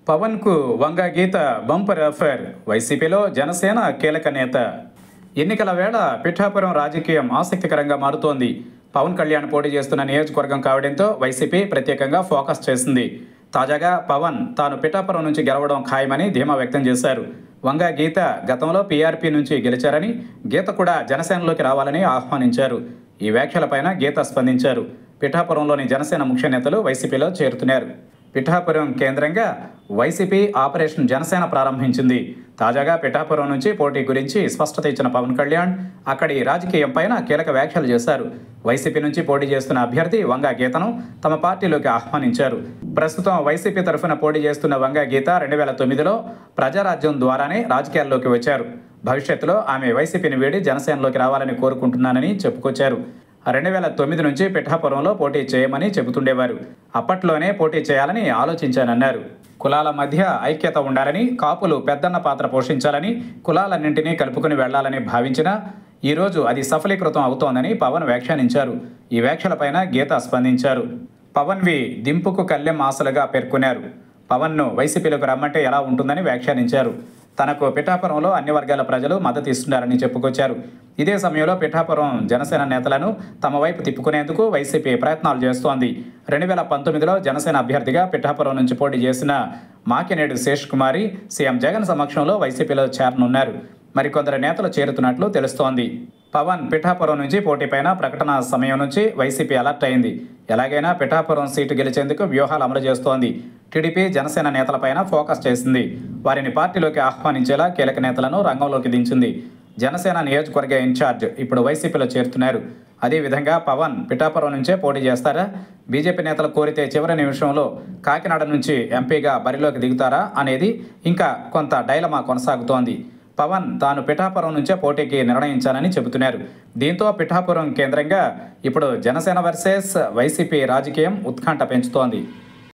పవన్కు వంగ గీత bumper affair వైసీపీలో జనసేన కీలక నేత ఎన్నికల వేళ పిఠాపురం రాజకీయం ఆసక్తికరంగా మారుతోంది పవన్ కళ్యాణ్ పోటీ చేస్తున్న నియోజకవర్గం కావడంతో వైసీపీ ప్రత్యేకంగా ఫోకస్ చేసింది తాజాగా పవన్ తాను పిఠాపురం నుంచి గెలవడం ఖాయమని ధీమా వ్యక్తం చేశారు వంగ గీత గతంలో పీఆర్పీ నుంచి గెలిచారని గీత కూడా జనసేనలోకి రావాలని ఆహ్వానించారు ఈ వ్యాఖ్యలపైన గీత స్పందించారు పిఠాపురంలోని జనసేన ముఖ్య నేతలు వైసీపీలో చేరుతున్నారు పిఠాపురం కేంద్రంగా వైసీపీ ఆపరేషన్ జనసేన ప్రారంభించింది తాజాగా పిఠాపురం నుంచి పోటీ గురించి స్పష్టత ఇచ్చిన పవన్ కళ్యాణ్ అక్కడి రాజకీయం పైన కీలక వ్యాఖ్యలు చేశారు వైసీపీ నుంచి పోటీ చేస్తున్న అభ్యర్థి వంగా గీతను తమ పార్టీలోకి ఆహ్వానించారు ప్రస్తుతం వైసీపీ తరఫున పోటీ చేస్తున్న వంగా గీత రెండు వేల తొమ్మిదిలో ప్రజారాజ్యం ద్వారానే రాజకీయాల్లోకి వచ్చారు భవిష్యత్తులో ఆమె వైసీపీని వీడి జనసేనలోకి రావాలని కోరుకుంటున్నానని చెప్పుకొచ్చారు రెండు వేల తొమ్మిది నుంచి పిఠాపురంలో పోటీ చేయమని చెబుతుండేవారు అప్పట్లోనే పోటీ చేయాలని ఆలోచించానన్నారు కులాల మధ్య ఐక్యత ఉండాలని కాపులు పెద్దన్న పాత్ర పోషించాలని కులాలన్నింటినీ కలుపుకుని వెళ్లాలని భావించినా ఈరోజు అది సఫలీకృతం అవుతోందని పవన్ వ్యాఖ్యానించారు ఈ వ్యాఖ్యలపైన గీత స్పందించారు పవన్వి దింపుకు కళ్ళెం ఆశలుగా పేర్కొన్నారు పవన్ను వైసీపీలోకి రమ్మంటే ఎలా ఉంటుందని వ్యాఖ్యానించారు తనకు పిఠాపురంలో అన్ని వర్గాల ప్రజలు మద్దతు ఇస్తున్నారని చెప్పుకొచ్చారు ఇదే సమయంలో పిఠాపురం జనసేన నేతలను తమ వైపు తిప్పుకునేందుకు వైసీపీ ప్రయత్నాలు చేస్తోంది రెండు వేల పంతొమ్మిదిలో జనసేన అభ్యర్థిగా పిఠాపురం నుంచి పోటీ చేసిన మాకినేడు శేష్ కుమారి సీఎం జగన్ సమక్షంలో వైసీపీలో చేరనున్నారు మరికొందరు నేతలు చేరుతున్నట్లు తెలుస్తోంది పవన్ పిఠాపురం నుంచి పోటీపైన ప్రకటన సమయం నుంచి వైసీపీ అలర్ట్ అయింది ఎలాగైనా పిఠాపురం సీటు గెలిచేందుకు వ్యూహాలు అమలు చేస్తోంది టీడీపీ జనసేన నేతలపైన ఫోకస్ చేసింది వారిని పార్టీలోకి ఆహ్వానించేలా కీలక నేతలను రంగంలోకి దించింది జనసేన నియోజకవర్గ ఇన్ఛార్జ్ ఇప్పుడు వైసీపీలో చేరుతున్నారు అదేవిధంగా పవన్ పిఠాపురం నుంచే పోటీ చేస్తారా బీజేపీ నేతలు కోరితే చివరి నిమిషంలో కాకినాడ నుంచి ఎంపీగా బరిలోకి దిగుతారా అనేది ఇంకా కొంత డైలమా కొనసాగుతోంది పవన్ తాను పిఠాపురం నుంచే పోటీకి నిర్ణయించానని చెబుతున్నారు దీంతో పిఠాపురం కేంద్రంగా ఇప్పుడు జనసేన వర్సెస్ వైసీపీ రాజకీయం ఉత్కంఠ పెంచుతోంది